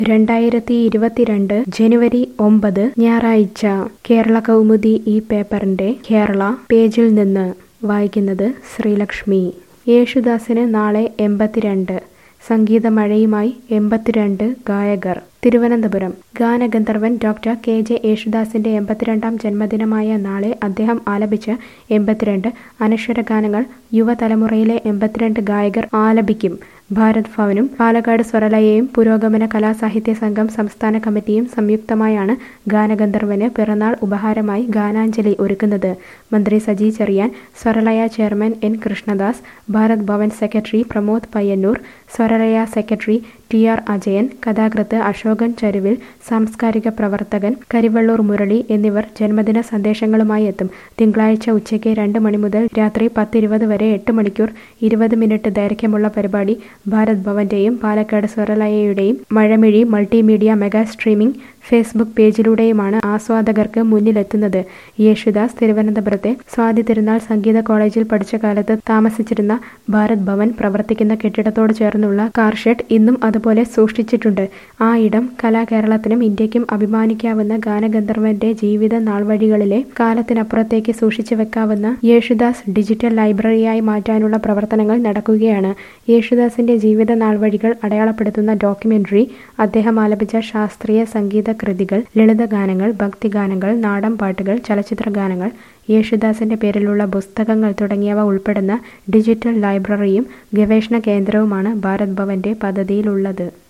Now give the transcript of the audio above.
രണ്ടായിരത്തി ഇരുപത്തിരണ്ട് ജനുവരി ഒമ്പത് ഞായറാഴ്ച കേരള കൗമുദി ഈ പേപ്പറിന്റെ കേരള പേജിൽ നിന്ന് വായിക്കുന്നത് ശ്രീലക്ഷ്മി യേശുദാസിന് നാളെ എൺപത്തിരണ്ട് സംഗീതമഴയുമായി എൺപത്തിരണ്ട് ഗായകർ തിരുവനന്തപുരം ഗാനഗന്ധർവൻ ഡോക്ടർ കെ ജെ യേശുദാസിന്റെ എൺപത്തിരണ്ടാം ജന്മദിനമായ നാളെ അദ്ദേഹം ആലപിച്ച എൺപത്തിരണ്ട് അനശ്വര ഗാനങ്ങൾ യുവതലമുറയിലെ എൺപത്തിരണ്ട് ഗായകർ ആലപിക്കും ഭാരത് ഭവനും പാലക്കാട് സ്വരലയയും പുരോഗമന കലാസാഹിത്യ സംഘം സംസ്ഥാന കമ്മിറ്റിയും സംയുക്തമായാണ് ഗാനഗന്ധർവന് പിറന്നാൾ ഉപഹാരമായി ഗാനാഞ്ജലി ഒരുക്കുന്നത് മന്ത്രി Saji Cheriyan Swaralaya chairman N Krishnadas Bharat Bhavan secretary Pramod Payyanur Swaralaya secretary T R Ajayan കഥാകൃത്ത് അശോകൻ ചരുവിൽ സാംസ്കാരിക പ്രവർത്തകൻ കരിവള്ളൂർ മുരളി എന്നിവർ ജന്മദിന സന്ദേശങ്ങളുമായി എത്തും തിങ്കളാഴ്ച ഉച്ചയ്ക്ക് രണ്ട് മണി മുതൽ രാത്രി പത്തിരുപത് വരെ എട്ട് മണിക്കൂർ ഇരുപത് മിനിറ്റ് ദൈർഘ്യമുള്ള പരിപാടി ഭാരത് ഭവന്റെയും പാലക്കാട് സ്വരലയയുടെയും Mazhamizhi multimedia mega streaming Facebook പേജിലൂടെയുമാണ് ആസ്വാദകർക്ക് മുന്നിലെത്തുന്നത് യേശുദാസ് തിരുവനന്തപുരത്തെ സ്വാതി തിരുനാൾ സംഗീത കോളേജിൽ പഠിച്ച കാലത്ത് താമസിച്ചിരുന്ന ഭാരത് ഭവൻ പ്രവർത്തിക്കുന്ന കെട്ടിടത്തോട് ചേർന്നുള്ള കാർഷെഡ് ഇന്നും അതുപോലെ സൂക്ഷിച്ചിട്ടുണ്ട് ആ ഇടം കലാകേരളത്തിനും ഇന്ത്യക്കും അഭിമാനിക്കാവുന്ന ഗാനഗന്ധർവന്റെ ജീവിത നാൾവഴികളിലെ കാലത്തിനപ്പുറത്തേക്ക് സൂക്ഷിച്ചു വെക്കാവുന്ന യേശുദാസ് ഡിജിറ്റൽ ലൈബ്രറിയായി മാറ്റാനുള്ള പ്രവർത്തനങ്ങൾ നടക്കുകയാണ് യേശുദാസിന്റെ ജീവിത നാൾവഴികൾ അടയാളപ്പെടുത്തുന്ന ഡോക്യുമെന്ററി അദ്ദേഹം ആലപിച്ച ശാസ്ത്രീയ സംഗീത കൃതികൾ ലളിതഗാനങ്ങൾ ഭക്തിഗാനങ്ങൾ നാടൻ പാട്ടുകൾ ചലച്ചിത്ര ഗാനങ്ങൾ യേശുദാസിന്റെ പേരിലുള്ള പുസ്തകങ്ങൾ തുടങ്ങിയവ ഉൾപ്പെടുന്ന ഡിജിറ്റൽ ലൈബ്രറിയും ഗവേഷണ കേന്ദ്രവുമാണ് ഭാരത് ഭവന്റെ പദ്ധതിയിലുള്ളത്